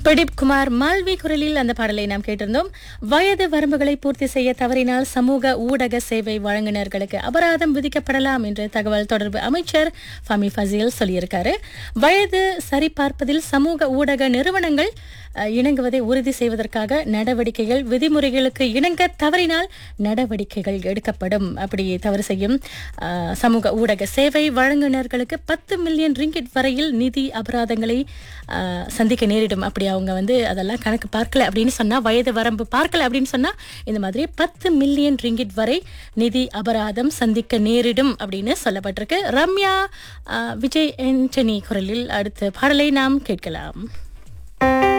பிரதீப் குமார் மால்வி குரலில் அந்த பாடலை நாம் கேட்டிருந்தோம் வயது வரம்புகளை பூர்த்தி செய்ய தவறினால் சமூக ஊடக சேவை வழங்குநர்களுக்கு அபராதம் விதிக்கப்படலாம் என்று தகவல் தொடர்பு அமைச்சர் ஃபமி ஃபசீல் சொல்லியிருக்காரு வயது சரிபார்ப்பதில் சமூக ஊடக நிறுவனங்கள் அஹ், இணங்குவதை உறுதி செய்வதற்காக நடவடிக்கைகள் விதிமுறைகளுக்கு இணங்க தவறினால் நடவடிக்கைகள் எடுக்கப்படும் அப்படி தவறு செய்யும் அஹ், சமூக ஊடக சேவை வழங்குநர்களுக்கு பத்து மில்லியன் ரிங்கிட் வரையில் நிதி அபராதங்களை அஹ், சந்திக்க நேரிடும் அப்படி அவங்க வந்து அதெல்லாம் கணக்கு பார்க்கல அப்படின்னு சொன்னா வயது வரம்பு பார்க்கல அப்படின்னு சொன்னா இந்த மாதிரி பத்து மில்லியன் ரிங்கிட் வரை நிதி அபராதம் சந்திக்க நேரிடும் அப்படின்னு சொல்லப்பட்டிருக்கு ரம்யா அஹ், விஜய் ஆண்டனி குரலில் அடுத்த பாடலை நாம் கேட்கலாம்